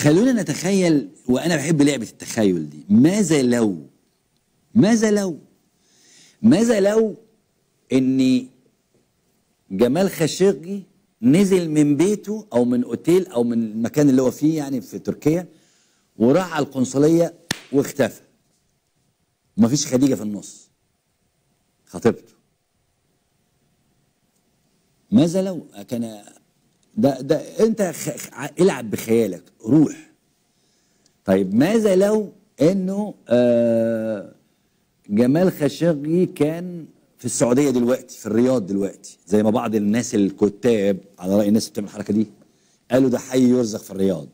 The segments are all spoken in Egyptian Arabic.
خلونا نتخيل وانا بحب لعبه التخيل دي ماذا لو ماذا لو ماذا لو ان جمال خاشقجي نزل من بيته او من اوتيل او من المكان اللي هو فيه يعني في تركيا وراح على القنصليه واختفى ومفيش خديجه في النص خطيبته ماذا لو كان ده ده انت خ... خ- العب بخيالك روح طيب ماذا لو انه آه جمال خاشقجي كان في السعوديه دلوقتي في الرياض دلوقتي زي ما بعض الناس الكتاب على راي الناس اللي بتعمل الحركه دي قالوا ده حي يرزق في الرياض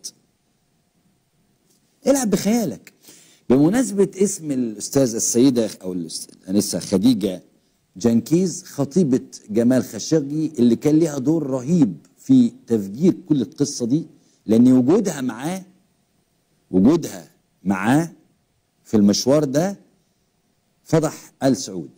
العب بخيالك بمناسبة اسم الأستاذة السيدة أو الأست- الأنسة خديجة جنكيز خطيبة جمال خاشقجي اللي كان ليها دور رهيب في تفجير كل القصة دي لأن وجودها معاه وجودها معاه في المشوار ده فضح آل سعود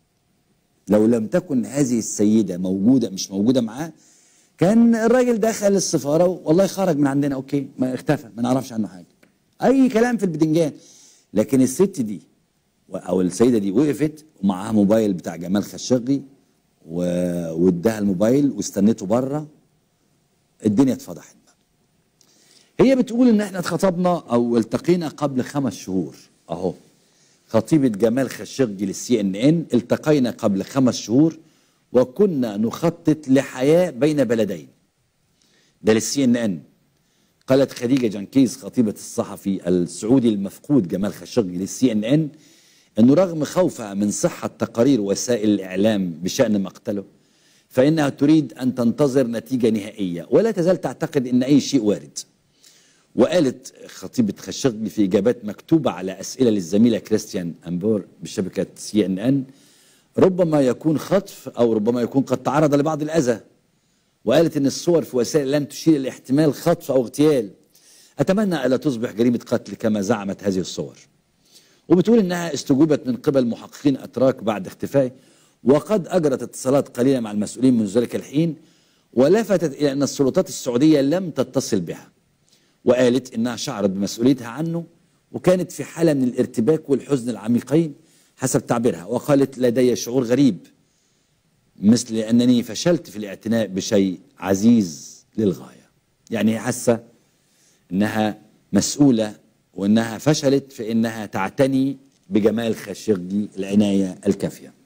لو لم تكن هذه السيدة موجودة مش موجودة معاه كان الراجل دخل السفارة والله خرج من عندنا اوكي ما اختفى ما نعرفش عنه حاجة اي كلام في البدنجان لكن الست دي و- او السيدة دي وقفت ومعاها موبايل بتاع جمال خشاقي و- واداها الموبايل واستنته بره الدنيا اتفضحت بقى هي بتقول ان احنا اتخطبنا او التقينا قبل خمس شهور اهو خطيبة جمال خاشقجي للسي ان ان التقينا قبل خمس شهور وكنا نخطط لحياة بين بلدين ده للسي ان ان قالت خديجة جنكيز خطيبة الصحفي السعودي المفقود جمال خاشقجي للسي ان ان انه رغم خوفها من صحة تقارير وسائل الاعلام بشأن مقتله فانها تريد ان تنتظر نتيجة نهائية ولا تزال تعتقد ان اي شيء وارد وقالت خطيبة خاشقجي في إجابات مكتوبة على أسئلة للزميلة كريستيان أمبور بشبكة سي إن إن ربما يكون خطف أو ربما يكون قد تعرض لبعض الأذى وقالت إن الصور في وسائل لن تشير إلى احتمال خطف أو اغتيال أتمنى ألا تصبح جريمة قتل كما زعمت هذه الصور وبتقول إنها استجوبت من قبل محققين أتراك بعد اختفائه وقد أجرت اتصالات قليلة مع المسؤولين منذ ذلك الحين ولفتت إلى أن السلطات السعودية لم تتصل بها وقالت انها شعرت بمسؤوليتها عنه وكانت في حاله من الارتباك والحزن العميقين حسب تعبيرها وقالت لدي شعور غريب مثل انني فشلت في الاعتناء بشيء عزيز للغايه يعني هي حاسه انها مسؤوله وانها فشلت في انها تعتني بجمال خاشقجي العنايه الكافيه